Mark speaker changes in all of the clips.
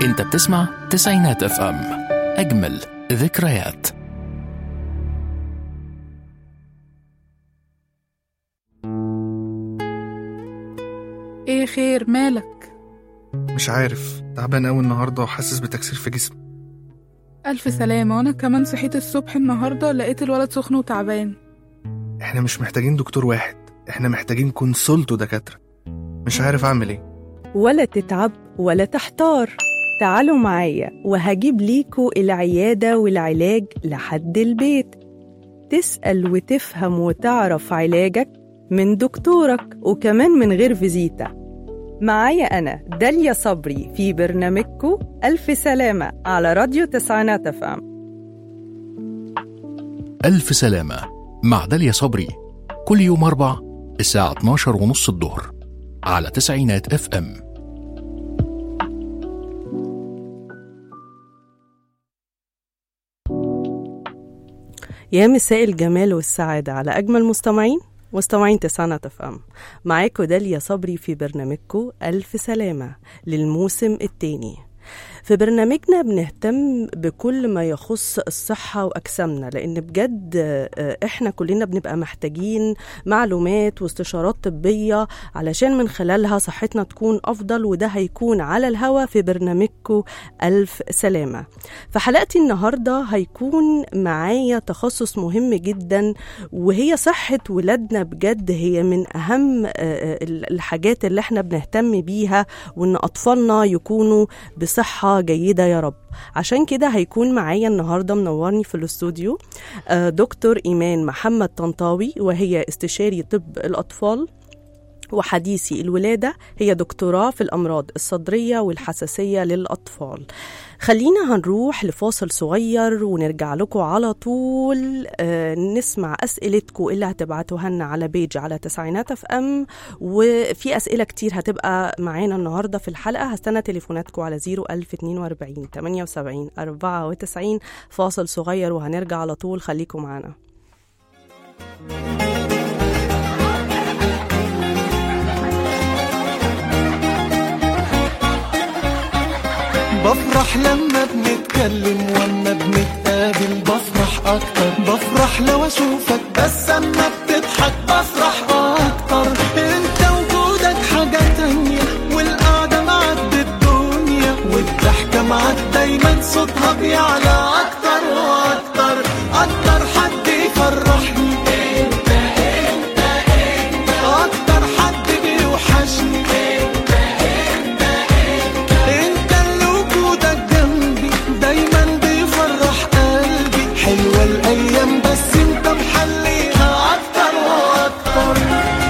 Speaker 1: انت بتسمع تسعينات اف ام اجمل ذكريات
Speaker 2: ايه خير مالك
Speaker 3: مش عارف تعبان قوي النهارده وحاسس بتكسير في جسمي
Speaker 2: الف سلامه وانا كمان صحيت الصبح النهارده لقيت الولد سخن وتعبان
Speaker 3: احنا مش محتاجين دكتور واحد احنا محتاجين كونسولت ودكاتره مش عارف اعمل ايه
Speaker 4: ولا تتعب ولا تحتار تعالوا معايا وهجيب ليكوا العيادة والعلاج لحد البيت تسأل وتفهم وتعرف علاجك من دكتورك وكمان من غير فيزيتا معايا أنا داليا صبري في برنامجكو ألف سلامة على راديو تسعينات أفهم
Speaker 1: ألف سلامة مع داليا صبري كل يوم أربع الساعة 12 ونص الظهر على تسعينات اف ام
Speaker 4: يا مساء الجمال والسعادة على أجمل مستمعين مستمعين تسعنا تفهم معاكم داليا صبري في برنامجكم ألف سلامة للموسم التاني في برنامجنا بنهتم بكل ما يخص الصحة وأجسامنا لأن بجد آه، إحنا كلنا بنبقى محتاجين معلومات واستشارات طبية علشان من خلالها صحتنا تكون أفضل وده هيكون على الهوا في برنامجكم ألف سلامة في حلقتي النهاردة هيكون معايا تخصص مهم جدا وهي صحة ولادنا بجد هي من أهم آه، آه، الحاجات اللي احنا بنهتم بيها وإن أطفالنا يكونوا بصحة جيدة يا رب عشان كده هيكون معايا النهاردة منورني في الاستوديو آه، دكتور إيمان محمد طنطاوي وهي استشاري طب الأطفال وحديثي الولادة هي دكتوراه في الأمراض الصدرية والحساسية للأطفال خلينا هنروح لفاصل صغير ونرجع لكم على طول آه، نسمع أسئلتكم اللي هتبعتوها لنا على بيج على تسعينات اف ام وفي أسئلة كتير هتبقى معانا النهاردة في الحلقة هستنى تليفوناتكم على 01042 78 94 فاصل صغير وهنرجع على طول خليكم معانا
Speaker 5: بفرح لما بنتكلم واما بنتقابل بفرح اكتر بفرح لو اشوفك بس اما بتضحك بفرح اكتر انت وجودك حاجة تانية والقعدة معاك بالدنيا والضحكة معاك دايما صوتها بيعلى اكتر واكتر اكتر حد يفرحني انت انت انت اكتر حد بيوحشني انت اللي وجودك جنبي دايما بيفرح قلبي حلوة الايام بس انت محليها اكتر واكتر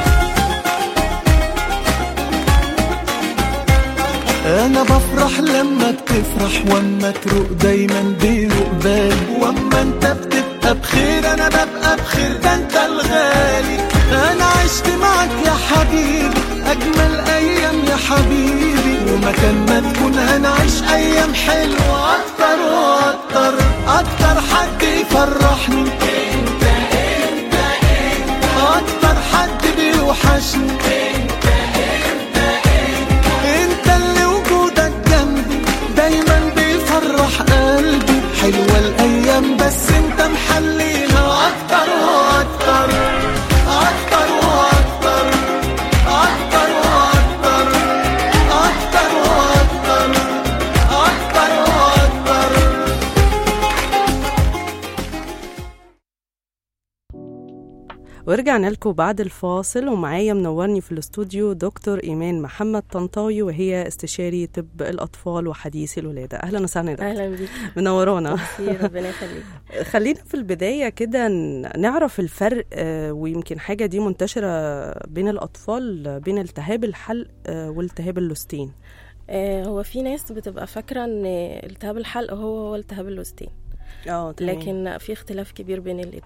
Speaker 5: انا بفرح لما بتفرح واما تروق دايما بيروق بالي واما انت بتبقى بخير انا ببقى بخير ده انت الغالي انا عشت معك يا حبيبي اجمل ايام يا حبيبي ومكان ما تكون هنعيش ايام حلوه اكتر واكتر اكتر حد يفرحني انت انت انت اكتر حد بيوحشني انت انت انت انت اللي وجودك جنبي دايما بيفرح قلبي حلوة الايام بس انت محليها اكتر واكتر اكتر واكتر اكتر واكتر اكتر واكتر اكتر واكتر
Speaker 4: ورجعنا لكم بعد الفاصل ومعايا منورني في الاستوديو دكتور إيمان محمد طنطاوي وهي استشاري طب الأطفال وحديثي الولادة أهلا وسهلا يا دكتور.
Speaker 6: اهلا بيك
Speaker 4: منورانا
Speaker 6: ميرسي ربنا يخليك
Speaker 4: خلينا في البداية كده ن- نعرف الفرق آه، ويمكن حاجة دي منتشرة بين الأطفال بين التهاب الحلق آه، والتهاب اللوستين
Speaker 6: آه، هو في ناس بتبقى فاكره ان التهاب الحلق هو هو التهاب اللوستين
Speaker 4: اه
Speaker 6: لكن في اختلاف كبير بين الاتنين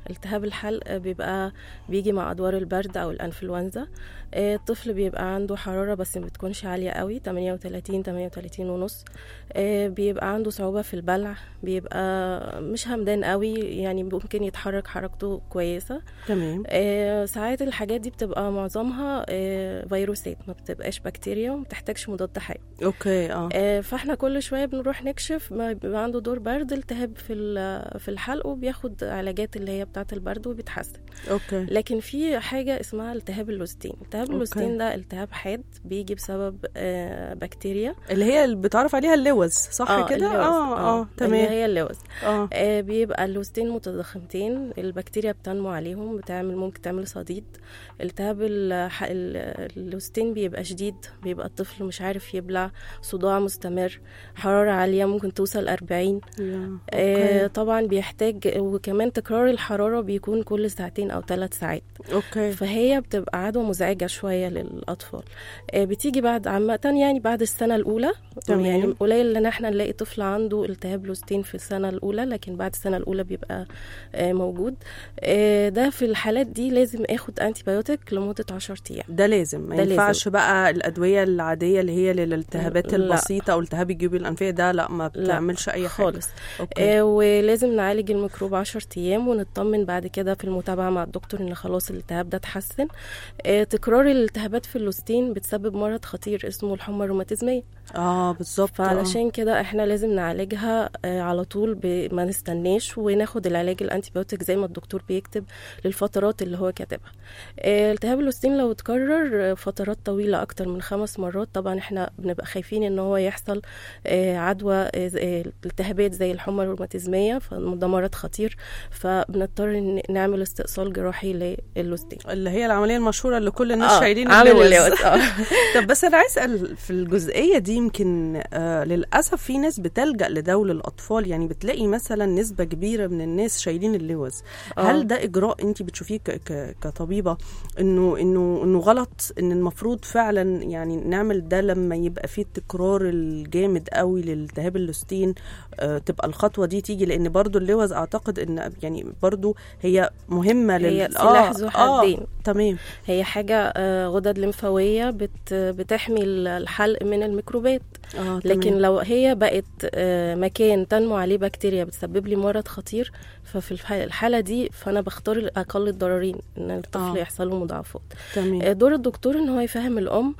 Speaker 6: التهاب الحلق بيبقى بيجي مع ادوار البرد او الانفلونزا آه، الطفل بيبقى عنده حراره بس ما بتكونش عاليه قوي 38 38 ونص آه، بيبقى عنده صعوبه في البلع بيبقى مش همدان قوي يعني ممكن يتحرك حركته كويسه
Speaker 4: تمام
Speaker 6: آه، ساعات الحاجات دي بتبقى معظمها آه، فيروسات ما بتبقاش بكتيريا وما بتحتاجش مضاد حيوي
Speaker 4: اوكي اه
Speaker 6: آه، فاحنا كل شويه بنروح نكشف ما بيبقى عنده دور برد التهاب في ال- في الحلق وبياخد علاجات اللي هي بتاعه البرد وبيتحسن
Speaker 4: اوكي
Speaker 6: لكن في حاجه اسمها التهاب اللوستين التهاب
Speaker 4: أوكي.
Speaker 6: اللوستين ده التهاب حاد بيجي بسبب آه، بكتيريا
Speaker 4: اللي هي اللي بتعرف عليها اللوز صح كده
Speaker 6: اللوز.
Speaker 4: اه اه
Speaker 6: اللي
Speaker 4: تمام
Speaker 6: هي اللوز
Speaker 4: اه
Speaker 6: آه، بيبقى اللوستين متضخمتين البكتيريا بتنمو عليهم بتعمل ممكن تعمل صديد التهاب الح- ال- اللوستين بيبقى شديد بيبقى الطفل مش عارف يبلع صداع مستمر حرارة عالية ممكن توصل 40
Speaker 4: يا،
Speaker 6: آه،
Speaker 4: اوكي
Speaker 6: طبعا بيحتاج وكمان تكرار الحرارة بيكون كل ساعتين أو ثلاث ساعات
Speaker 4: اوكي
Speaker 6: فهي بتبقى عدوى مزعجة شوية للأطفال آه، بتيجي بعد عامة يعني بعد السنة الأولى
Speaker 4: تمام.
Speaker 6: يعني قليل إن احنا نلاقي طفل عنده التهاب لوستين في السنة الأولى لكن بعد السنة الأولى بيبقى آه، موجود آه، ده في الحالات دي لازم اخد انتي بايوتيك لمدة 10 أيام
Speaker 4: ده لازم ما
Speaker 6: ده لازم.
Speaker 4: ينفعش بقى الادويه العاديه اللي هي للالتهابات
Speaker 6: لا.
Speaker 4: البسيطه او التهاب الجيوب الانفيه ده لا ما بتعملش اي حاجه
Speaker 6: خالص
Speaker 4: اوكي
Speaker 6: آه ولازم نعالج الميكروب 10 ايام ونطمن بعد كده في المتابعه مع الدكتور ان خلاص الالتهاب ده اتحسن آه تكرار الالتهابات في اللوستين بتسبب مرض خطير اسمه الحمى الروماتيزميه
Speaker 4: اه بالظبط آه.
Speaker 6: فعلشان كده احنا لازم نعالجها آه على طول ب- ما نستناش وناخد العلاج الانتيبيوتيك زي ما الدكتور بيكتب للفترات اللي هو كاتبها آه التهاب اللوستين لو اتكرر آه، فترات طويله اكتر من خمس مرات طبعا احنا بنبقى خايفين ان هو يحصل آه، عدوى آه، ز- آه، التهابات زي الحمى الروماتيزميه فده مرض خطير فبنضطر إن نعمل استئصال جراحي للوستين
Speaker 4: اللي هي العمليه المشهوره اللي كل الناس
Speaker 6: آه،
Speaker 4: شايلين
Speaker 6: عامل
Speaker 4: اللوز
Speaker 6: اللوز اه
Speaker 4: طب بس انا عايز اسال في الجزئيه دي يمكن آه للاسف في ناس بتلجا لدول الاطفال يعني بتلاقي مثلا نسبه كبيره من الناس شايلين اللوز
Speaker 6: آه.
Speaker 4: هل ده اجراء انت بتشوفيه ك- ك- كطبيبه انه انه انه غلط ان المفروض فعلا يعني نعمل ده لما يبقى فيه التكرار الجامد قوي للالتهاب اللوستين آه تبقى الخطوه دي تيجي لان برضو اللوز اعتقد ان يعني برضو هي مهمه لل
Speaker 6: هي سلاح ذو حدين.
Speaker 4: تمام
Speaker 6: هي حاجه آه، غدد لمفاويه بت بتحمي الحلق من الميكروبات
Speaker 4: اه
Speaker 6: لكن
Speaker 4: تمام.
Speaker 6: لو هي بقت آه، مكان تنمو عليه بكتيريا بتسبب لي مرض خطير ففي الح- الحاله دي فانا بختار اقل الضررين ان الطفل
Speaker 4: آه.
Speaker 6: يحصل له مضاعفات
Speaker 4: تمام
Speaker 6: آه، دور الدكتور ان هو يفهم الام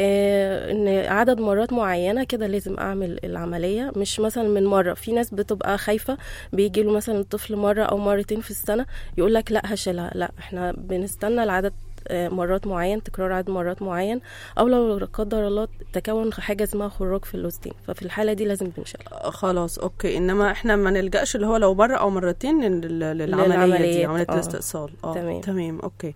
Speaker 6: آه، ان عدد مرات معينه كده لازم اعمل العمليه مش مثلا من مره في ناس بتبقى خايفه بيجي له مثلا الطفل مره او مرتين في السنه يقول لك لا هشيلها لا احنا بنستنى العدد آه، مرات معين تكرار عدد مرات معين او لو لا قدر الله تكون حاجه اسمها خراج في اللوستين ففي الحاله دي لازم بنشيلها
Speaker 4: خلاص اوكي انما احنا ما نلجاش اللي هو لو مره او مرتين لل- للعمليه دي
Speaker 6: للعمليات،
Speaker 4: عمليه
Speaker 6: آه.
Speaker 4: الاستئصال اه
Speaker 6: تمام.
Speaker 4: تمام اوكي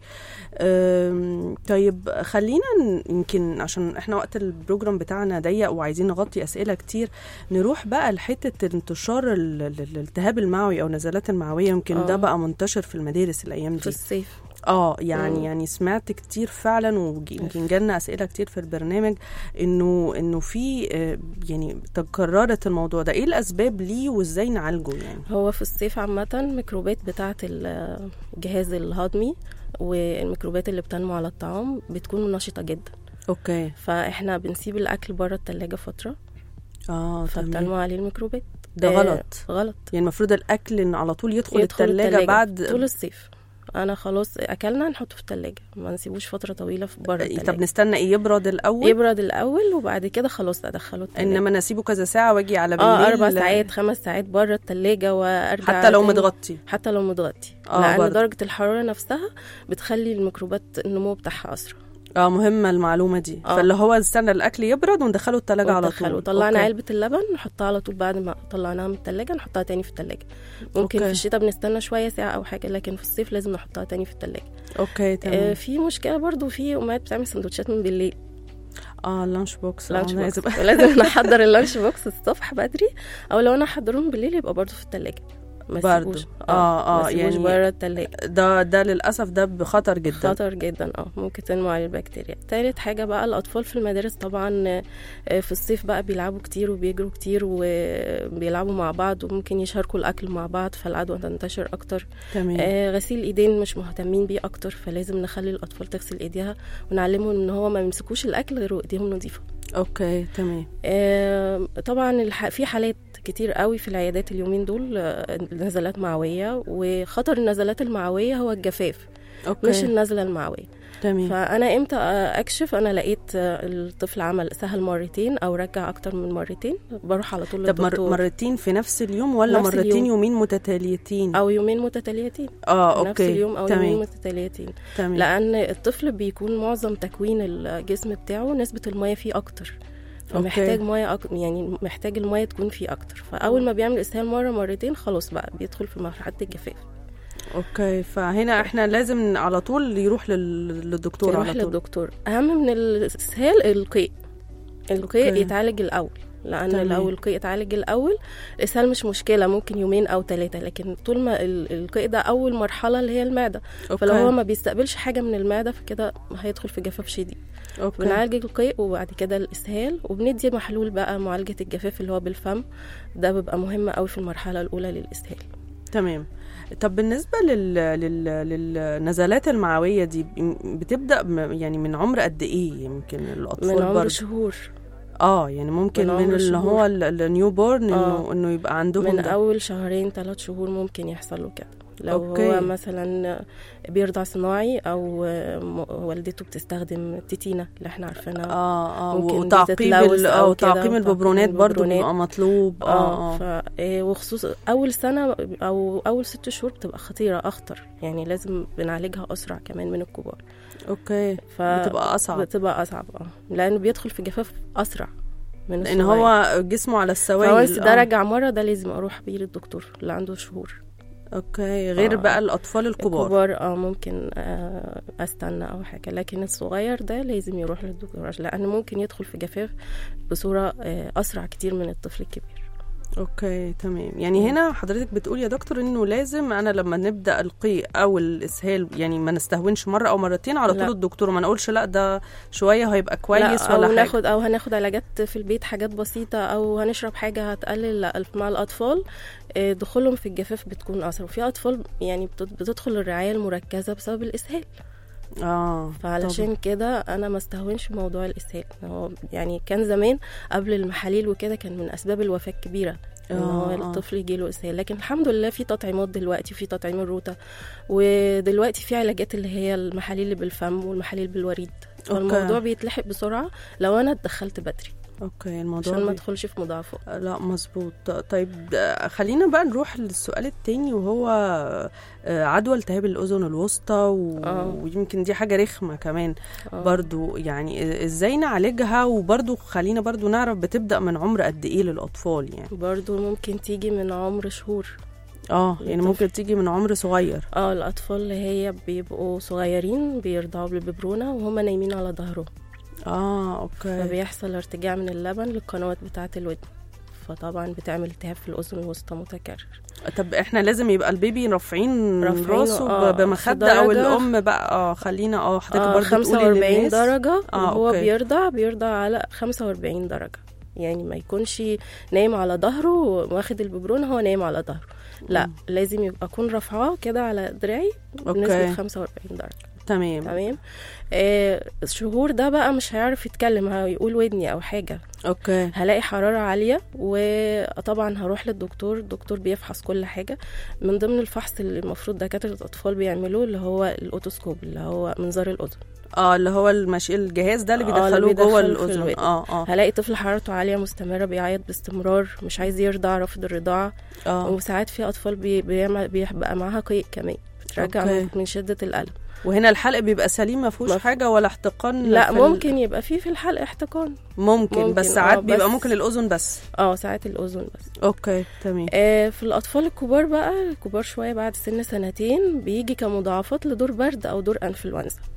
Speaker 4: أم، طيب خلينا ن- يمكن عشان احنا وقت البروجرام بتاعنا ضيق وعايزين نغطي اسئله كتير نروح بقى لحته انتشار ال- ال- الالتهاب المعوي او النزلات المعويه يمكن ده
Speaker 6: آه.
Speaker 4: بقى منتشر في المدارس الايام
Speaker 6: في
Speaker 4: دي
Speaker 6: الصيف
Speaker 4: اه يعني
Speaker 6: مم.
Speaker 4: يعني سمعت كتير فعلا ويمكن جالنا اسئله كتير في البرنامج انه انه في آه، يعني تكررت الموضوع ده ايه الاسباب ليه وازاي نعالجه يعني
Speaker 6: هو في الصيف عامة الميكروبات بتاعة ال- الجهاز الهضمي والميكروبات اللي بتنمو على الطعام بتكون نشطة جدا
Speaker 4: اوكي
Speaker 6: فاحنا بنسيب الأكل بره التلاجة فترة
Speaker 4: اه
Speaker 6: فبتنمو
Speaker 4: تمام
Speaker 6: عليه الميكروبات
Speaker 4: ده
Speaker 6: آه،
Speaker 4: غلط
Speaker 6: غلط
Speaker 4: يعني المفروض الاكل ان على طول يدخل,
Speaker 6: يدخل
Speaker 4: التلاجة بعد
Speaker 6: طول الصيف انا خلاص اكلنا نحطه في التلاجة ما نسيبوش فترة طويلة في بره
Speaker 4: طب
Speaker 6: التلاجة
Speaker 4: نستنى ايه يبرد الاول
Speaker 6: يبرد الاول وبعد كده خلاص ادخله التلاجة
Speaker 4: انما نسيبه كذا ساعه واجي على بالليل
Speaker 6: اه اربع ساعات خمس ساعات بره التلاجة وارجع
Speaker 4: حتى لو
Speaker 6: تاني.
Speaker 4: متغطي
Speaker 6: حتى لو متغطي
Speaker 4: آه،
Speaker 6: لان
Speaker 4: برضه.
Speaker 6: درجه الحراره نفسها بتخلي الميكروبات النمو بتاعها اسرع
Speaker 4: اه مهمه المعلومه دي
Speaker 6: آه.
Speaker 4: فاللي هو استنى الاكل يبرد وندخله التلاجة على
Speaker 6: وندخله.
Speaker 4: طول
Speaker 6: طلعنا
Speaker 4: أوكي.
Speaker 6: علبه اللبن نحطها على طول بعد ما طلعناها من التلاجة نحطها تاني في التلاجة ممكن
Speaker 4: أوكي.
Speaker 6: في الشتاء بنستنى شويه ساعه او حاجه لكن في الصيف لازم نحطها تاني في التلاجة
Speaker 4: اوكي
Speaker 6: آه
Speaker 4: تمام
Speaker 6: في مشكله برضو في امهات بتعمل سندوتشات من بالليل
Speaker 4: اه اللانش بوكس
Speaker 6: لانش
Speaker 4: آه،
Speaker 6: بوكس
Speaker 4: لازم
Speaker 6: لازم نحضر اللانش بوكس الصبح بدري او لو انا هحضرهم بالليل يبقى برضو في التلاجة ما
Speaker 4: برضو.
Speaker 6: تسيبوش
Speaker 4: آه، آه،
Speaker 6: ما تسيبوش
Speaker 4: يعني-
Speaker 6: بره التلاجة
Speaker 4: ده ده للاسف ده بخطر جدا
Speaker 6: خطر جدا اه ممكن تنمو على البكتيريا تالت حاجة بقى الأطفال في المدارس طبعا آه، في الصيف بقى بيلعبوا كتير وبيجروا كتير وبيلعبوا مع بعض وممكن يشاركوا الأكل مع بعض فالعدوى تنتشر أكتر
Speaker 4: تمام
Speaker 6: آه، غسيل ايدين مش مهتمين بيه اكتر فلازم نخلي الاطفال تغسل ايديها ونعلمهم ان هو ما يمسكوش الاكل غير وايديهم نظيفه
Speaker 4: اوكي تمام
Speaker 6: آه، طبعا الح- في حالات كتير قوي في العيادات اليومين دول آه، نزلات معويه وخطر النزلات المعويه هو الجفاف
Speaker 4: اوكي
Speaker 6: مش النزله المعويه
Speaker 4: تمام
Speaker 6: فانا امتى اكشف انا لقيت آه، الطفل عمل سهل مرتين او رجع اكتر من مرتين بروح على طول
Speaker 4: طب مر...
Speaker 6: للدكتور
Speaker 4: مرتين في نفس اليوم ولا
Speaker 6: نفس
Speaker 4: مرتين
Speaker 6: اليوم.
Speaker 4: يومين متتاليتين
Speaker 6: او يومين متتاليتين
Speaker 4: اه
Speaker 6: نفس
Speaker 4: اوكي
Speaker 6: اليوم او يومين
Speaker 4: تمام
Speaker 6: متتاليتين
Speaker 4: تمام
Speaker 6: لان الطفل بيكون معظم تكوين الجسم بتاعه نسبه الميه فيه اكتر فمحتاج ميه أك... يعني محتاج الميه تكون فيه اكتر فاول ما بيعمل اسهال مره مرتين خلاص بقى بيدخل في مرحله الجفاف
Speaker 4: اوكي فهنا احنا لازم على طول يروح لل... للدكتور
Speaker 6: يروح
Speaker 4: على طول
Speaker 6: للدكتور اهم من الاسهال القيء القيء
Speaker 4: أوكي.
Speaker 6: يتعالج الاول لان
Speaker 4: تمام.
Speaker 6: لو القيء اتعالج الاول الاسهال مش مشكله ممكن يومين او ثلاثه لكن طول ما ال- القيء ده اول مرحله اللي هي المعده
Speaker 4: أوكي.
Speaker 6: فلو هو ما بيستقبلش حاجه من المعده فكده هيدخل في جفاف شديد
Speaker 4: اوكي
Speaker 6: بنعالج القيء وبعد كده الاسهال وبندي محلول بقى معالجه الجفاف اللي هو بالفم ده بيبقى مهم قوي في المرحله الاولى للاسهال
Speaker 4: تمام طب بالنسبة لل... لل... للنزلات المعوية دي بتبدأ م- يعني من عمر قد ايه يمكن الأطفال
Speaker 6: من عمر
Speaker 4: برضه؟
Speaker 6: شهور
Speaker 4: اه يعني ممكن
Speaker 6: من
Speaker 4: من,
Speaker 6: عمر
Speaker 4: اللي هو
Speaker 6: شهور.
Speaker 4: النيو بورن انه
Speaker 6: آه.
Speaker 4: انه يبقى عندهم
Speaker 6: من
Speaker 4: ده.
Speaker 6: اول شهرين ثلاث شهور ممكن يحصل له كده لو
Speaker 4: أوكي.
Speaker 6: هو مثلا بيرضع صناعي او م- والدته بتستخدم تيتينا اللي احنا عارفينها
Speaker 4: اه اه
Speaker 6: ممكن دي
Speaker 4: وتعقيم
Speaker 6: تتلوث
Speaker 4: ال...
Speaker 6: أو
Speaker 4: اه
Speaker 6: كده،
Speaker 4: وتعقيم
Speaker 6: وتعقيم
Speaker 4: الببرونات برضه
Speaker 6: الببرونات.
Speaker 4: بيبقى مطلوب اه
Speaker 6: اه
Speaker 4: اه
Speaker 6: ف إيه، وخصوص اول سنه او اول ست شهور بتبقى خطيره اخطر يعني لازم بنعالجها اسرع كمان من الكبار
Speaker 4: اوكي
Speaker 6: ف
Speaker 4: بتبقى اصعب
Speaker 6: بتبقى اصعب اه لانه بيدخل في جفاف اسرع من
Speaker 4: لان
Speaker 6: الصغير.
Speaker 4: هو جسمه على السوائل
Speaker 6: فوانس ده
Speaker 4: آه.
Speaker 6: رجع مره ده لازم اروح بيه للدكتور اللي عنده شهور
Speaker 4: اوكي غير
Speaker 6: آه.
Speaker 4: بقى الاطفال الكبار
Speaker 6: الكبار اه ممكن آه استنى او حاجه لكن الصغير ده لازم يروح للدكتور لانه ممكن يدخل في جفاف بصوره آه اسرع كتير من الطفل الكبير
Speaker 4: اوكي تمام يعني هنا حضرتك بتقول يا دكتور انه لازم انا لما نبدا القيء او الاسهال يعني ما نستهونش مره او مرتين على طول
Speaker 6: لا.
Speaker 4: الدكتور وما نقولش لا ده شويه هيبقى كويس
Speaker 6: لا
Speaker 4: ولا
Speaker 6: او
Speaker 4: حاجه
Speaker 6: ناخد او هناخد علاجات في البيت حاجات بسيطه او هنشرب حاجه هتقلل لا مع الاطفال آه، دخولهم في الجفاف بتكون اسرع وفي اطفال يعني بتد- بتدخل الرعايه المركزه بسبب الاسهال
Speaker 4: اه
Speaker 6: فعلشان كده انا ما استهونش بموضوع الاسهال هو يعني كان زمان قبل المحاليل وكده كان من اسباب الوفاه الكبيره ان
Speaker 4: آه،
Speaker 6: هو
Speaker 4: آه.
Speaker 6: الطفل يجيله اسهال لكن الحمد لله في تطعيمات دلوقتي في تطعيم الروتا ودلوقتي في علاجات اللي هي المحاليل اللي بالفم والمحاليل بالوريد فالموضوع بيتلحق بسرعه لو انا اتدخلت بدري
Speaker 4: اوكي الموضوع
Speaker 6: عشان ما
Speaker 4: بي-
Speaker 6: ادخلش في مضاعفات
Speaker 4: لا مظبوط طيب آه، خلينا بقى نروح للسؤال التاني وهو آه، عدوى التهاب الاذن الوسطى و...
Speaker 6: آه.
Speaker 4: ويمكن دي حاجه رخمه كمان
Speaker 6: آه.
Speaker 4: برضو يعني ازاي نعالجها وبرضو خلينا برضو نعرف بتبدا من عمر قد ايه للاطفال يعني
Speaker 6: برضو ممكن تيجي من عمر شهور
Speaker 4: اه يعني
Speaker 6: الطفل.
Speaker 4: ممكن تيجي من عمر صغير
Speaker 6: اه الاطفال اللي هي بيبقوا صغيرين بيرضعوا بالببرونه وهم نايمين على ظهرهم
Speaker 4: اه اوكي
Speaker 6: فبيحصل ارتجاع من اللبن للقنوات بتاعة الودن فطبعا بتعمل التهاب في الأذن الوسطى متكرر
Speaker 4: طب احنا لازم يبقى البيبي رافعين
Speaker 6: رافعينه،
Speaker 4: راسه
Speaker 6: آه،
Speaker 4: ب- بمخده
Speaker 6: في
Speaker 4: او
Speaker 6: درجة.
Speaker 4: الام بقى اه خلينا اه حضرتك
Speaker 6: آه
Speaker 4: برضو تقولي
Speaker 6: 45
Speaker 4: للناس
Speaker 6: درجة
Speaker 4: آه،
Speaker 6: وهو
Speaker 4: أوكي.
Speaker 6: بيرضع بيرضع على 45 درجة يعني ما يكونش نايم على ظهره واخد الببرون هو نايم على ظهره لا لازم يبقى اكون رافعاه كده على دراعي بنسبة
Speaker 4: اوكي
Speaker 6: 45 درجة
Speaker 4: تمام
Speaker 6: تمام آه الشهور ده بقى مش هيعرف يتكلم هيقول ودني او حاجة
Speaker 4: اوكي
Speaker 6: هلاقي حرارة عالية وطبعا هروح للدكتور الدكتور بيفحص كل حاجة من ضمن الفحص اللي المفروض دكاترة الأطفال بيعملوه اللي هو الأوتوسكوب اللي هو منظار الأذن
Speaker 4: اه اللي هو المش... الجهاز ده اللي
Speaker 6: آه، اللي
Speaker 4: بيدخلوه جوه
Speaker 6: بيدخله في
Speaker 4: الاذن
Speaker 6: الودن.
Speaker 4: اه اه
Speaker 6: هلاقي طفل حرارته عالية مستمرة بيعيط باستمرار مش عايز يرضع رافض الرضاعة
Speaker 4: اه
Speaker 6: وساعات في أطفال بي- بيعمل بيبقى معاها قيء كمان بترجع
Speaker 4: أوكي.
Speaker 6: من- من شدة الألم
Speaker 4: وهنا الحلق بيبقى سليم ما فيهوش
Speaker 6: ما في-
Speaker 4: حاجه ولا احتقان
Speaker 6: لا
Speaker 4: في ال-
Speaker 6: ممكن يبقى فيه في الحلق احتقان
Speaker 4: ممكن,
Speaker 6: ممكن،
Speaker 4: بس
Speaker 6: آه،
Speaker 4: ساعات بيبقى
Speaker 6: بس-
Speaker 4: ممكن الاذن بس
Speaker 6: اه ساعات الأذن بس
Speaker 4: اوكي تمام
Speaker 6: آه، في الأطفال الكبار بقى الكبار شوية بعد سن سنتين بيجي كمضاعفات لدور برد أو دور أنفلونزا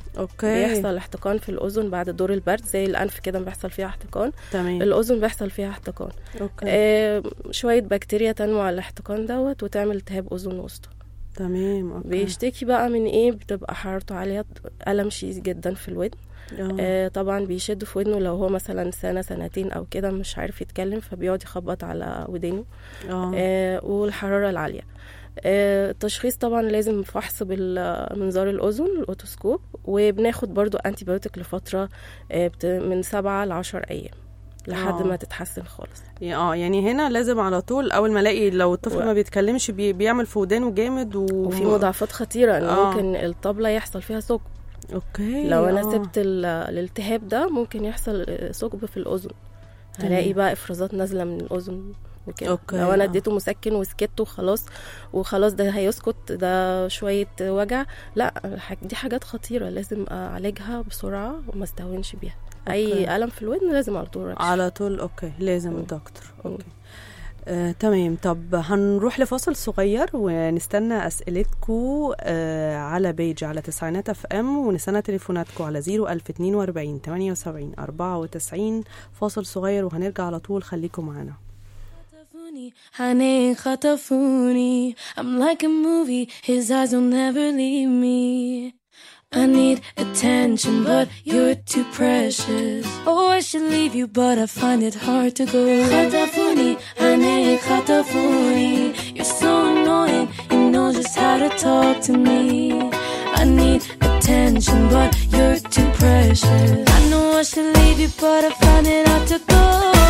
Speaker 4: اوكي
Speaker 6: بيحصل احتقان في الاذن بعد دور البرد زي الانف كده بيحصل فيها احتقان
Speaker 4: تمام
Speaker 6: الاذن بيحصل فيها احتقان
Speaker 4: اوكي
Speaker 6: آه شويه بكتيريا تنمو على الاحتقان دوت وتعمل التهاب اذن وسطى
Speaker 4: تمام اوكي
Speaker 6: بيشتكي بقى من ايه بتبقى حرارته عاليه الم شديد جدا في الودن
Speaker 4: آه.
Speaker 6: آه طبعا بيشد في ودنه لو هو مثلا سنه سنتين او كده مش عارف يتكلم فبيقعد يخبط على ودانه
Speaker 4: اه
Speaker 6: آه والحراره العاليه آه، التشخيص طبعا لازم فحص بالمنظار الأذن الأوتوسكوب وبناخد برضو أنتي بيوتيك لفترة آه، بت- من سبعة لعشر أيام لحد
Speaker 4: آه.
Speaker 6: ما تتحسن خالص
Speaker 4: اه يعني هنا لازم على طول اول ما الاقي لو الطفل
Speaker 6: و-
Speaker 4: ما بيتكلمش بي بيعمل في ودانه جامد و...
Speaker 6: وفي مضاعفات خطيرة إن
Speaker 4: آه.
Speaker 6: ممكن الطبلة يحصل فيها ثقب
Speaker 4: اوكي
Speaker 6: لو أنا
Speaker 4: آه.
Speaker 6: سبت ال- الالتهاب ده ممكن يحصل آه، ثقب في الأذن
Speaker 4: تمام.
Speaker 6: هلاقي بقى إفرازات نازلة من الأذن وكده
Speaker 4: أوكي،
Speaker 6: لو انا
Speaker 4: آه.
Speaker 6: اديته مسكن وسكت وخلاص وخلاص ده هيسكت ده شويه وجع لا الح- دي حاجات خطيره لازم اعالجها بسرعه وما استهونش بيها اي
Speaker 4: أوكي.
Speaker 6: الم في الودن لازم على طول ركش.
Speaker 4: على طول اوكي لازم
Speaker 6: مم.
Speaker 4: الدكتور
Speaker 6: مم.
Speaker 4: اوكي آه، تمام طب هنروح لفاصل صغير ونستنى اسئلتكم آه على بيج على تسعينات اف ام ونستنى تليفوناتكم على 01042 78 94 فاصل صغير وهنرجع على طول خليكم معانا
Speaker 7: خطفوني honey خطفوني I'm like a movie his eyes will never leave me I need attention but you're too precious Oh I should leave you but I find it hard to go خطفوني honey خطفوني You're so annoying you know just how to talk to me I need attention but you're too precious I know I should leave you but I find it hard to go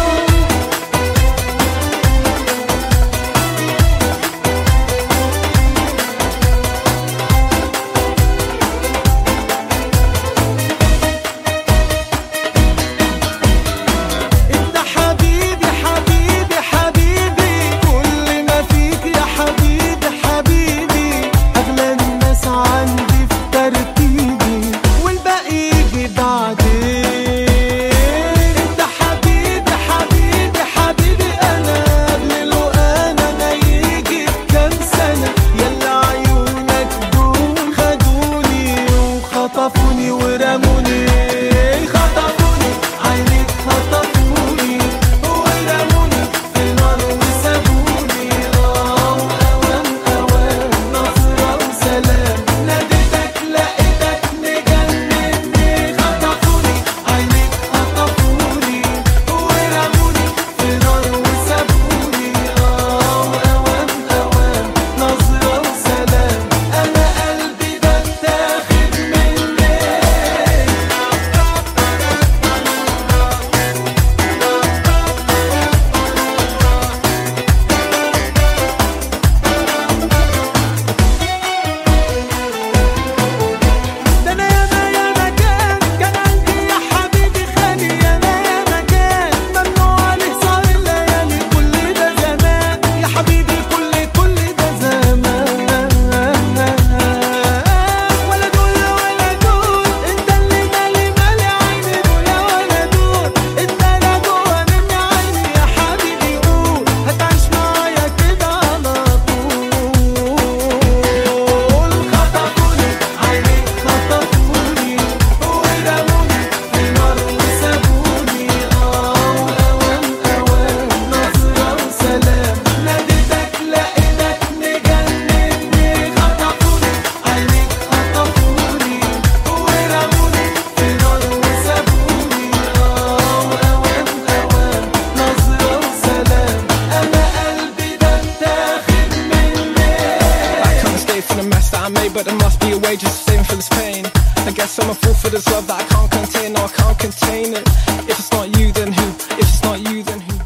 Speaker 5: انت حبيبي حبيبي حبيبي كل ما فيك يا حبيبي حبيبي اغلى الناس عندي في ترتيبي والباقي يجي بعدين انت حبيبي حبيبي حبيبي انا قبل له انا ما يجي بكام سنه يلا عيونك دول خدوني وخطفوني ورموني خطفوني عينيك خطفوني ورموني في نار وسابوني اه اوام اوام نصرة وسلام ناديتك لقيتك مجنني خطفوني عينيك خطفوني ورموني في نار وسابوني اه اوام اوام نظرة وسلام انا قلبي ده اتاخد مني ده انا ياما ياما كان كان عندي يا حبيبي خالي ياما ياما كان ممنوع عليه سهر الليالي كل ده زمان يا حبيبي كل كل ده زمان ولا دول ولا دول انت اللي مالي مالي عيني دول ولا دول انت لا جوا مني عيني يا حبيبي قول هتعيش معايا كده على طول خطفوني عينيك خطفوني ورموني في نار وسابوني اه اوام اوام نظرة وسلام ناديتك لقيتك مجنني خطفوني عينيك خطفوني ورموني في نار وسابوني اه اوام اوام نظرة وسلام انا قلبي ده اتاخد مني
Speaker 8: I can't escape from the mess that I made, but there must be a way just to save me from this pain. I guess I'm a fool for this love that I can't contain, no, I can't contain it. If it's not you, then who? If it's not you, then who?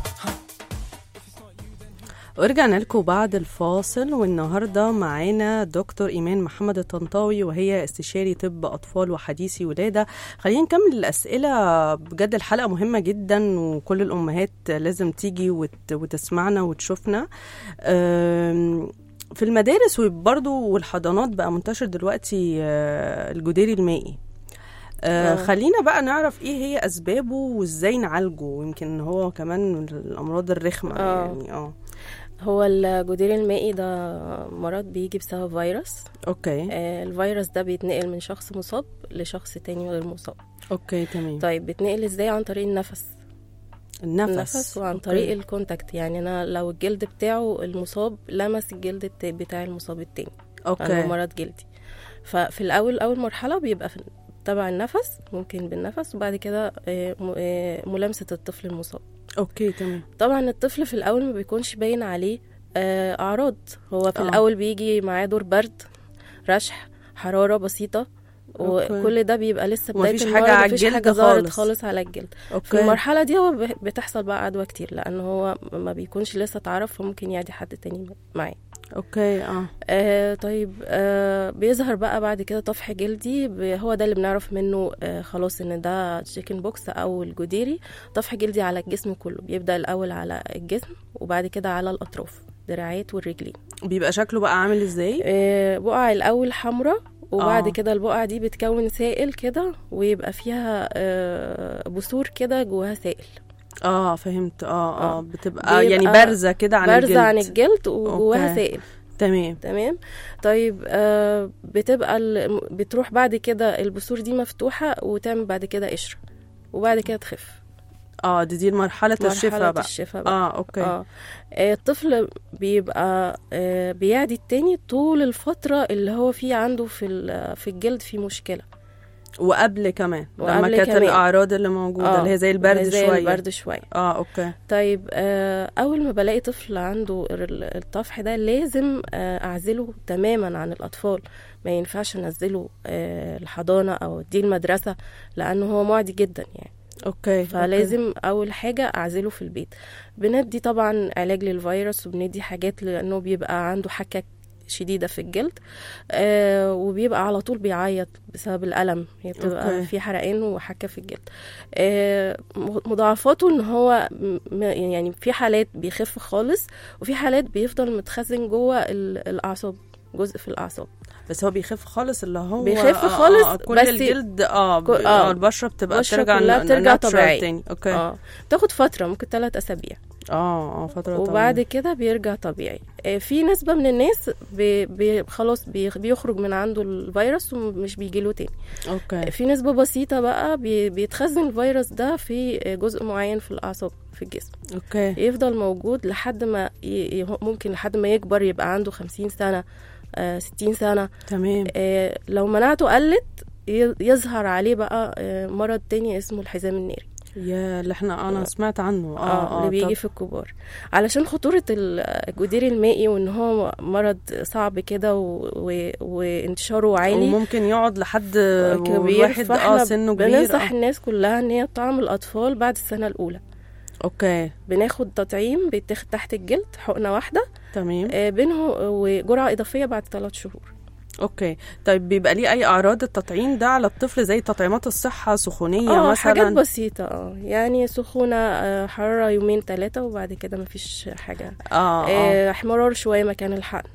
Speaker 4: ورجعنا لكم بعد الفاصل والنهارده معانا دكتور ايمان محمد الطنطاوي وهي استشاري طب اطفال وحديثي ولاده خلينا نكمل الاسئله بجد الحلقه مهمه جدا وكل الامهات لازم تيجي وت... وتسمعنا وتشوفنا أم، في المدارس وبرضه والحضانات بقى منتشر دلوقتي آه، الجدري المائي آه
Speaker 6: آه.
Speaker 4: خلينا بقى نعرف ايه هي اسبابه وازاي نعالجه يمكن هو كمان من الامراض الرخمه
Speaker 6: آه.
Speaker 4: يعني اه
Speaker 6: هو الجدير المائي ده مرض بيجي بسبب فيروس
Speaker 4: اوكي
Speaker 6: آه، الفيروس ده بيتنقل من شخص مصاب لشخص تاني غير مصاب
Speaker 4: اوكي تمام
Speaker 6: طيب بيتنقل ازاي عن طريق النفس
Speaker 4: النفس
Speaker 6: النفس وعن
Speaker 4: أوكي.
Speaker 6: طريق الكونتاكت يعني انا لو الجلد بتاعه المصاب لمس الجلد الت- بتاع المصاب التاني لأنه
Speaker 4: اوكي
Speaker 6: مرض جلدي ففي الاول اول مرحله بيبقى في تبع النفس ممكن بالنفس وبعد كده آه، م- آه، ملامسه الطفل المصاب
Speaker 4: اوكي تمام
Speaker 6: طبعا الطفل في الاول ما بيكونش باين عليه آه، اعراض هو في
Speaker 4: آه.
Speaker 6: الاول بيجي معاه دور برد رشح حراره بسيطه
Speaker 4: أوكي.
Speaker 6: وكل ده بيبقى لسه بدايه
Speaker 4: ومفيش
Speaker 6: المرض
Speaker 4: حاجة على
Speaker 6: مفيش
Speaker 4: الجلد
Speaker 6: حاجه ظهرت
Speaker 4: خالص.
Speaker 6: خالص على الجلد في
Speaker 4: اوكي
Speaker 6: المرحله دي هو ب- بتحصل بقى عدوى كتير لان هو ما بيكونش لسه اتعرف فممكن يعدي حد تاني معاه
Speaker 4: اوكي اه
Speaker 6: آه طيب آه بيظهر بقى بعد كده طفح جلدي ب- هو ده اللي بنعرف منه آه خلاص ان ده تشيكن بوكس او الجديري طفح جلدي على الجسم كله بيبدا الاول على الجسم وبعد كده على الاطراف دراعات والرجلين
Speaker 4: بيبقى شكله بقى عامل ازاي
Speaker 6: آه بقع الاول حمراء وبعد
Speaker 4: آه.
Speaker 6: كده البقعة دي بتكون سائل كده ويبقى فيها آه بثور كده جواها سائل
Speaker 4: اه فهمت اه اه
Speaker 6: آه.
Speaker 4: بتبقى
Speaker 6: بيبقى
Speaker 4: يعني بارزه كده عن
Speaker 6: بارزة
Speaker 4: الجلد
Speaker 6: عن الجلد وجواها
Speaker 4: أوكي.
Speaker 6: سائل
Speaker 4: تمام
Speaker 6: تمام طيب آه بتبقى ال- بتروح بعد كده البثور دي مفتوحة وتعمل بعد كده قشرة وبعد كده تخف
Speaker 4: اه دي دي مرحله الشفاء
Speaker 6: مرحلة
Speaker 4: بقى
Speaker 6: الشفاء بقى
Speaker 4: اه اوكي
Speaker 6: اه آه، الطفل بيبقى آه، بيعدي التاني طول الفترة اللي هو فيه عنده في ال- في الجلد في مشكلة
Speaker 4: وقبل كمان لما
Speaker 6: وقبل
Speaker 4: كانت
Speaker 6: كمان.
Speaker 4: الاعراض اللي موجوده
Speaker 6: آه،
Speaker 4: اللي هي زي البرد
Speaker 6: زي
Speaker 4: شويه
Speaker 6: البرد شوية
Speaker 4: اه اوكي
Speaker 6: طيب آه، أول ما بلاقي طفل عنده ال- الطفح ده لازم آه، أعزله تماما عن الأطفال ما ينفعش أنزله آه، الحضانة أو دي المدرسة لأنه هو معدي جدا يعني
Speaker 4: اوكي
Speaker 6: فلازم اول حاجه اعزله في البيت بندي طبعا علاج للفيروس وبندي حاجات لانه بيبقى عنده حكه شديده في الجلد آه وبيبقى على طول بيعيط بسبب الالم هي بتبقى
Speaker 4: أوكي.
Speaker 6: في حرقان وحكه في الجلد آه مضاعفاته ان هو م- يعني في حالات بيخف خالص وفي حالات بيفضل متخزن جوه ال- الاعصاب جزء في الاعصاب
Speaker 4: بس هو بيخف خالص اللي هو
Speaker 6: بيخف
Speaker 4: آه،
Speaker 6: خالص،
Speaker 4: آه كل
Speaker 6: بس
Speaker 4: الجلد اه ب-
Speaker 6: كل- آه.
Speaker 4: اه البشره بتبقى
Speaker 6: البشرة
Speaker 4: بترجع
Speaker 6: كلها
Speaker 4: ن-
Speaker 6: بترجع
Speaker 4: natural
Speaker 6: طبيعية.
Speaker 4: تاني اوكي اه
Speaker 6: اه تاخد فتره ممكن ثلاث اسابيع
Speaker 4: اه فتره
Speaker 6: وبعد
Speaker 4: طويلة.
Speaker 6: كده بيرجع طبيعي آه، في نسبة من الناس بي بي خلاص بي بيخرج من عنده الفيروس ومش بيجيله تاني
Speaker 4: اوكي
Speaker 6: في نسبة بسيطة بقى بي بيتخزن الفيروس ده في جزء معين في الأعصاب في الجسم
Speaker 4: اوكي
Speaker 6: يفضل موجود لحد ما ي... ي- ممكن لحد ما يكبر يبقى عنده خمسين سنة آه ستين سنة
Speaker 4: تمام
Speaker 6: آه لو مناعته قلت ي- يظهر عليه بقى آه مرض تاني اسمه الحزام الناري
Speaker 4: يا اللي احنا انا سمعت عنه
Speaker 6: اه,
Speaker 4: اه
Speaker 6: اللي بيجي
Speaker 4: طب-
Speaker 6: في الكبار علشان خطورة ال- الجدير المائي وان هو مرض صعب كده و... و... وانتشاره عالي
Speaker 4: وممكن يقعد لحد
Speaker 6: كبير
Speaker 4: الواحد اه
Speaker 6: فاحنا
Speaker 4: سنه كبير
Speaker 6: بننصح
Speaker 4: آه.
Speaker 6: الناس كلها ان هي تطعم الاطفال بعد السنة الاولى
Speaker 4: اوكي
Speaker 6: بناخد تطعيم بيتاخد تحت الجلد حقنة واحدة
Speaker 4: تمام
Speaker 6: آه، بينه وجرعة إضافية بعد ثلاث شهور
Speaker 4: اوكي طيب بيبقى ليه اي اعراض التطعيم ده على الطفل زي تطعيمات الصحه سخونيه
Speaker 6: اه
Speaker 4: مثلا
Speaker 6: حاجات بسيطة اه يعني سخونة آه، حرارة يومين ثلاثة وبعد كده مفيش حاجة
Speaker 4: اه, آه.
Speaker 6: آه، احمرار شوية مكان الحقن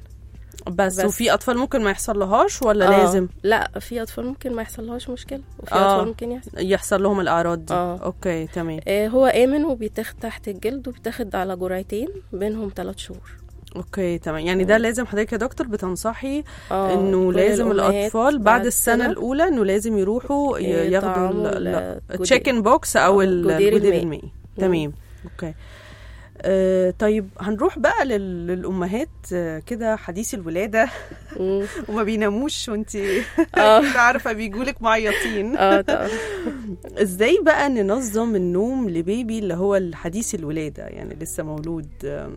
Speaker 4: بس,
Speaker 6: بس.
Speaker 4: وفي اطفال ممكن ما يحصل لهاش ولا
Speaker 6: آه،
Speaker 4: لازم
Speaker 6: لا في اطفال ممكن ما يحصلهاش مشكله وفي
Speaker 4: آه.
Speaker 6: اطفال ممكن يحصل
Speaker 4: يحصل لهم الاعراض دي
Speaker 6: آه.
Speaker 4: اوكي تمام
Speaker 6: آه هو امن وبيتاخد تحت الجلد وبيتاخد على جرعتين بينهم ثلاث شهور
Speaker 4: اوكي تمام يعني ده لازم حضرتك يا دكتور بتنصحي
Speaker 6: آه
Speaker 4: انه
Speaker 6: كل
Speaker 4: لازم
Speaker 6: الأمهات
Speaker 4: الاطفال بعد السنه
Speaker 6: كده
Speaker 4: الاولى انه لازم يروحوا ي-
Speaker 6: آه،
Speaker 4: ياخدوا
Speaker 6: طعموا
Speaker 4: ال- ال-
Speaker 6: الجدير.
Speaker 4: التشيكن بوكس او
Speaker 6: أو
Speaker 4: ال-
Speaker 6: الجدير
Speaker 4: الجدير
Speaker 6: المائي.
Speaker 4: المائي تمام اوكي آه طيب هنروح بقى لل- للامهات آه، كده حديث الولاده
Speaker 6: مم.
Speaker 4: وما بيناموش وانت
Speaker 6: اه
Speaker 4: عارفه بيجولك معيطين
Speaker 6: اه طبعا
Speaker 4: ازاي بقى ننظم النوم لبيبي اللي هو الحديث الولاده يعني لسه مولود آم،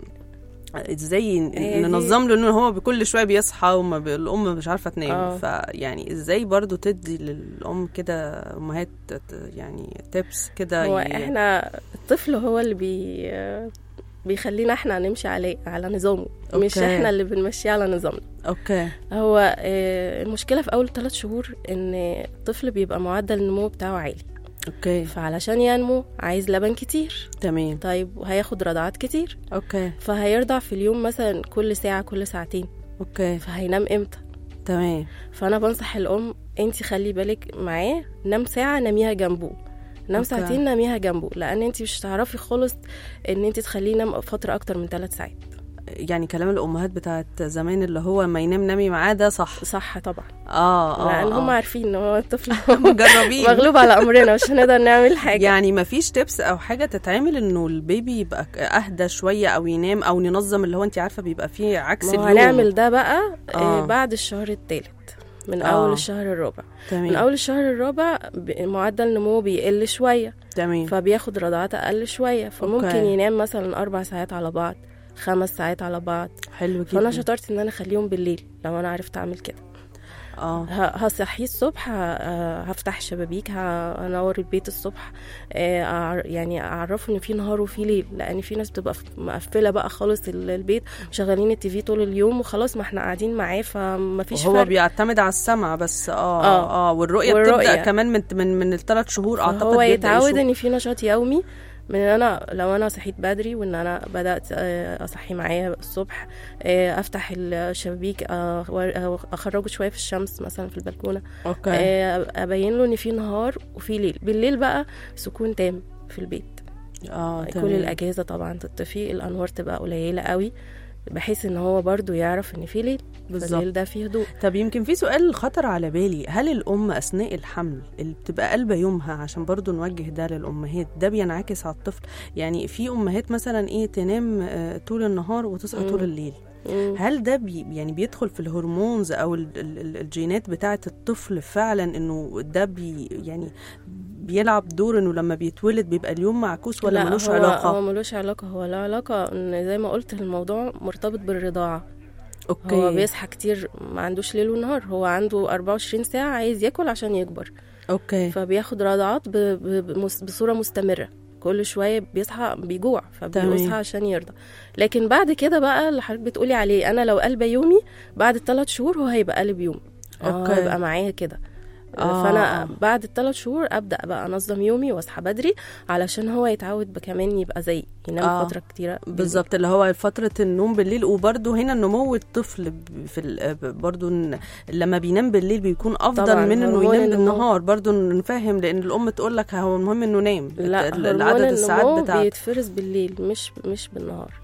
Speaker 4: ازاي ن-
Speaker 6: هي دي-
Speaker 4: ننظم له ان هو بكل شويه بيصحى وما بي... الام مش عارفه تنام
Speaker 6: آه.
Speaker 4: فيعني ازاي برضو تدي للام كده امهات ت- يعني تيبس كده
Speaker 6: هو
Speaker 4: ي-
Speaker 6: احنا الطفل هو اللي بي بيخلينا احنا نمشي عليه على نظامه مش
Speaker 4: أوكي.
Speaker 6: احنا اللي بنمشيه على نظامنا
Speaker 4: اوكي
Speaker 6: هو آه، المشكله في اول ثلاث شهور ان الطفل بيبقى معدل النمو بتاعه عالي
Speaker 4: اوكي
Speaker 6: فعلشان ينمو عايز لبن كتير
Speaker 4: تمام
Speaker 6: طيب وهياخد رضعات كتير
Speaker 4: اوكي
Speaker 6: فهيرضع في اليوم مثلا كل ساعة كل ساعتين
Speaker 4: اوكي
Speaker 6: فهينام امتى
Speaker 4: تمام
Speaker 6: فأنا بنصح الأم انتي خلي بالك معاه نام ساعة ناميها جنبه نام
Speaker 4: أوكي.
Speaker 6: ساعتين ناميها جنبه لان انت مش هتعرفي خالص ان انت تخليه ينام فتره اكتر من ثلاث ساعات
Speaker 4: يعني كلام الامهات بتاعت زمان اللي هو ما ينام نامي معاه ده صح
Speaker 6: صح طبعا
Speaker 4: اه اه
Speaker 6: لان هم
Speaker 4: آه.
Speaker 6: عارفين ان هو الطفل
Speaker 4: مجربين
Speaker 6: مغلوب على امرنا مش هنقدر نعمل حاجه
Speaker 4: يعني ما فيش تبس او حاجه تتعمل انه البيبي يبقى ك- اهدى شويه او ينام او ننظم اللي هو انت عارفه بيبقى فيه عكس
Speaker 6: ما هو
Speaker 4: اليوم
Speaker 6: هنعمل ده بقى
Speaker 4: آه.
Speaker 6: آه. بعد الشهر الثالث من
Speaker 4: آه.
Speaker 6: اول الشهر الرابع من
Speaker 4: تمام
Speaker 6: اول الشهر الرابع ب- معدل نموه بيقل شويه
Speaker 4: تمام
Speaker 6: فبياخد رضعات اقل شويه فممكن
Speaker 4: أوكي.
Speaker 6: ينام مثلا اربع ساعات على بعض خمس ساعات على بعض
Speaker 4: حلو
Speaker 6: فانا
Speaker 4: جدا
Speaker 6: شطرت ان انا اخليهم بالليل لو انا عرفت اعمل كده
Speaker 4: اه
Speaker 6: ه- هصحيه الصبح ه- هفتح شبابيك هنور البيت الصبح آه، أعر- يعني اعرفه ان في نهار وفي ليل لان في ناس بتبقى ف- مقفله بقى خالص ال- البيت مشغلين التيفي طول اليوم وخلاص ما احنا قاعدين معاه فما فيش
Speaker 4: هو
Speaker 6: فرق
Speaker 4: بيعتمد على السمع بس اه اه,
Speaker 6: آه.
Speaker 4: آه والرؤيه,
Speaker 6: والرؤية.
Speaker 4: بتبدا كمان من من من الثلاث شهور اعتقد
Speaker 6: هو
Speaker 4: بيبدأ
Speaker 6: يتعود
Speaker 4: يشوف.
Speaker 6: ان في نشاط يومي من ان انا لو انا صحيت بدري وان انا بدات آه، اصحي معاه الصبح آه، افتح الشبابيك آه، وأ- أو اخرجه شويه في الشمس مثلا في البلكونه
Speaker 4: اوكي
Speaker 6: آه، ابين له ان في نهار وفي ليل بالليل بقى سكون تام في البيت
Speaker 4: اه
Speaker 6: كل
Speaker 4: تمام.
Speaker 6: الاجهزه طبعا تطفي الانوار تبقى قليله قوي بحيث ان هو برضو يعرف ان في ليل
Speaker 4: بالظبط.
Speaker 6: الليل ده فيه هدوء
Speaker 4: طب يمكن في سؤال خطر على بالي هل الأم أثناء الحمل اللي بتبقى قلبة يومها عشان برضو نوجه ده للأمهات ده بينعكس على الطفل يعني في أمهات مثلا إيه تنام آه، طول النهار وتصحى طول
Speaker 6: مم.
Speaker 4: الليل
Speaker 6: مم.
Speaker 4: هل ده بي يعني بيدخل في الهرمونز أو ال- ال- ال- الجينات بتاعة الطفل فعلا إنه ده بي يعني بيلعب دور إنه لما بيتولد بيبقى اليوم معكوس ولا
Speaker 6: لا
Speaker 4: ملوش
Speaker 6: هو
Speaker 4: علاقة؟
Speaker 6: هو ملوش علاقه هو له علاقه ان زي ما قلت الموضوع مرتبط بالرضاعه
Speaker 4: أوكي
Speaker 6: هو بيصحى كتير ما عندوش ليل ونهار هو عنده 24 ساعة عايز ياكل عشان يكبر
Speaker 4: أوكي
Speaker 6: فبياخد رضعات ب... ب... بمس- بصورة مستمرة كل شوية بيصحى بيجوع فبيصحى
Speaker 4: تمام.
Speaker 6: عشان يرضى لكن بعد كده بقى اللي حضرتك بتقولي عليه انا لو قلبة يومي بعد الثلاث شهور هو هيبقى قلب يومي
Speaker 4: أوكي.
Speaker 6: اه هيبقى معايا كده
Speaker 4: آه.
Speaker 6: فانا بعد الثلاث شهور ابدا بقى انظم يومي واصحى بدري علشان هو يتعود كمان يبقى زي ينام
Speaker 4: آه.
Speaker 6: فتره كتيره بالليل.
Speaker 4: بالظبط اللي هو فترة النوم بالليل وبرده هنا نمو الطفل ب- في ال- ب- برضو إن لما بينام بالليل بيكون افضل
Speaker 6: طبعاً،
Speaker 4: من انه
Speaker 6: هرمون
Speaker 4: ينام
Speaker 6: النمو.
Speaker 4: بالنهار برضو نفهم لان الام تقول لك هو المهم انه نام
Speaker 6: لا
Speaker 4: ال-
Speaker 6: هرمون
Speaker 4: العدد الساعات
Speaker 6: النمو
Speaker 4: بتاعته
Speaker 6: بيتفرز بالليل مش مش بالنهار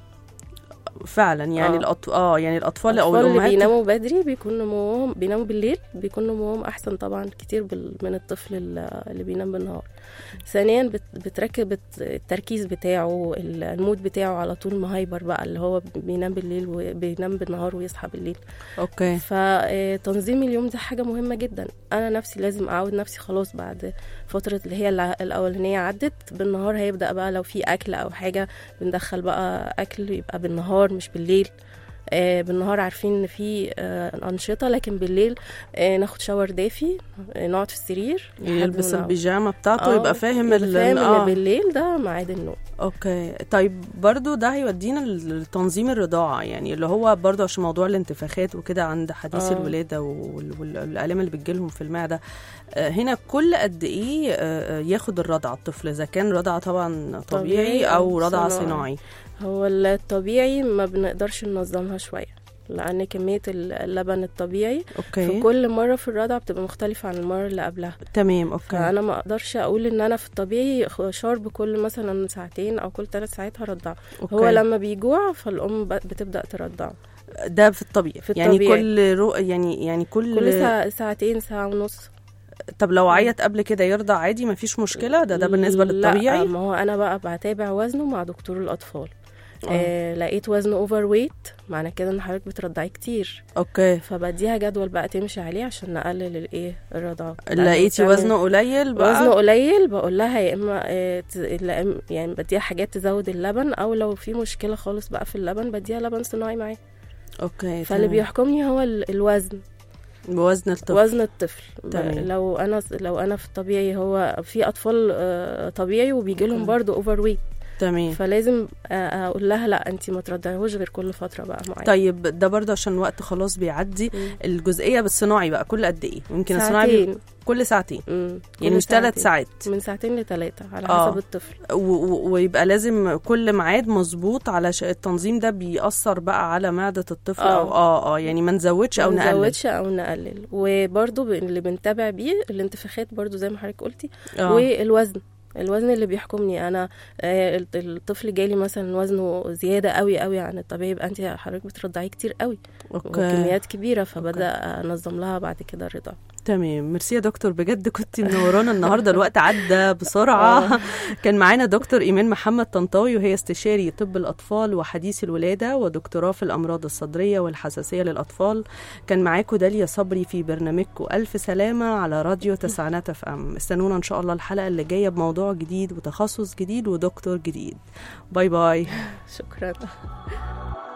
Speaker 4: فعلا يعني
Speaker 6: آه.
Speaker 4: الأط... اه يعني الاطفال او
Speaker 6: الأطفال اللي
Speaker 4: الامهات
Speaker 6: بيناموا بدري بيكون نموهم بيناموا بالليل بيكون نموهم أحسن طبعا كتير بال... من الطفل ال- اللي بينام بالنهار ثانيا بت... بتركب الت- التركيز بتاعه ال- المود بتاعه على طول مهايبر بقى اللي هو بينام بالليل وبينام بالنهار ويصحى بالليل
Speaker 4: اوكي
Speaker 6: فتنظيم اليوم ده حاجة مهمة جدا أنا نفسي لازم أعود نفسي خلاص بعد فترة اللي هي الع- الأولانية عدت بالنهار هيبدأ بقى لو في أكل أو حاجة بندخل بقى أكل يبقى بالنهار مش بالليل آه بالنهار عارفين ان في آه انشطه لكن بالليل آه ناخد شاور دافي آه نقعد في السرير لحد
Speaker 4: يلبس
Speaker 6: ما-
Speaker 4: البيجامه بتاعته
Speaker 6: آه،
Speaker 4: يبقى فاهم
Speaker 6: يبقى
Speaker 4: ال-
Speaker 6: فاهم
Speaker 4: آه.
Speaker 6: ان بالليل ده ميعاد النوم
Speaker 4: اوكي طيب برضو ده هيودينا لتنظيم الرضاعة يعني اللي هو برضو عشان موضوع الانتفاخات وكده عند حديث
Speaker 6: آه.
Speaker 4: الولادة وال- وال- والآلام اللي بتجيلهم في المعدة آه، هنا كل قد ايه آه، آه، ياخد الرضعة الطفل اذا كان رضعة طبعا طبيعي
Speaker 6: طبيعي
Speaker 4: او
Speaker 6: أو
Speaker 4: رضعة
Speaker 6: صناعي.
Speaker 4: صناعي
Speaker 6: هو الطبيعي ما بنقدرش ننظمها شويه لان كميه اللبن الطبيعي
Speaker 4: اوكي
Speaker 6: في كل مره في الرضع بتبقى مختلفه عن المره اللي قبلها
Speaker 4: تمام اوكي
Speaker 6: فانا ما اقدرش اقول ان انا في الطبيعي خ- شارب كل مثلا ساعتين او كل ثلاث ساعات هرضعه
Speaker 4: أوكي.
Speaker 6: هو لما بيجوع فالام ب- بتبدا ترضعه
Speaker 4: ده في الطبيعي
Speaker 6: في
Speaker 4: يعني
Speaker 6: الطبيعي.
Speaker 4: كل رو... يعني يعني كل,
Speaker 6: كل ساعة ساعتين ساعه ونص
Speaker 4: طب لو عيط قبل كده يرضع عادي مفيش مشكلة ده ده بالنسبة
Speaker 6: لا
Speaker 4: للطبيعي
Speaker 6: ما هو انا بقى بتابع وزنه مع دكتور الاطفال آه لقيت وزنه اوفر ويت معنى كده ان حضرتك بترضعي كتير
Speaker 4: اوكي
Speaker 6: فبديها جدول بقى تمشي عليه عشان نقلل الايه الرضاعه لأن
Speaker 4: لقيتي
Speaker 6: بتعمل-
Speaker 4: وزنه قليل بقى
Speaker 6: وزنه قليل بقول لها يا اما آه، ت- لا إما- يعني بديها حاجات تزود اللبن او لو في مشكله خالص بقى في اللبن بديها لبن صناعي معاه
Speaker 4: اوكي
Speaker 6: فاللي
Speaker 4: تمام.
Speaker 6: بيحكمني هو ال- الوزن
Speaker 4: بوزن الطفل
Speaker 6: وزن الطفل
Speaker 4: تمام.
Speaker 6: لو انا لو انا في الطبيعي هو في اطفال آه، طبيعي وبيجي لهم
Speaker 4: أوكي.
Speaker 6: برضه اوفر ويت
Speaker 4: تمام
Speaker 6: فلازم آه، اقول لها لا انت ما ترضعيهوش غير كل فتره بقى معينه
Speaker 4: طيب ده برضه عشان الوقت خلاص بيعدي
Speaker 6: مم.
Speaker 4: الجزئيه بالصناعي بقى كل قد ايه يمكن الصناعي بي...
Speaker 6: ساعتين
Speaker 4: كل ساعتين
Speaker 6: مم.
Speaker 4: يعني
Speaker 6: كل
Speaker 4: مش ثلاث
Speaker 6: ساعتين.
Speaker 4: ساعات
Speaker 6: من ساعتين لثلاثه على
Speaker 4: آه.
Speaker 6: حسب الطفل
Speaker 4: و... و... ويبقى لازم كل ميعاد مظبوط على ش... التنظيم ده بيأثر بقى على معده الطفل
Speaker 6: آه.
Speaker 4: او اه اه يعني ما نزودش او
Speaker 6: ما
Speaker 4: نقلل
Speaker 6: نزودش او نقلل وبرضو ب- اللي بنتابع بيه الانتفاخات برضو زي ما حضرتك قلتي
Speaker 4: آه.
Speaker 6: والوزن الوزن اللي بيحكمني انا آه، الط- الطفل جالي مثلا وزنه زياده قوي قوي عن الطبيعي يبقى انت حضرتك بترضعيه كتير قوي
Speaker 4: اوكي
Speaker 6: وكميات كبيره فبدا انظم لها بعد كده الرضاعه
Speaker 4: تمام ميرسي يا دكتور بجد كنت منورانا النهارده الوقت عدى بسرعه كان معانا دكتور ايمان محمد طنطاوي وهي استشاري طب الاطفال وحديث الولاده ودكتوراه في الامراض الصدريه والحساسيه للاطفال كان معاكم داليا صبري في برنامجكم الف سلامه على راديو تسعينات اف ام استنونا ان شاء الله الحلقه اللي جايه بموضوع جديد وتخصص جديد ودكتور جديد باي باي
Speaker 6: شكرا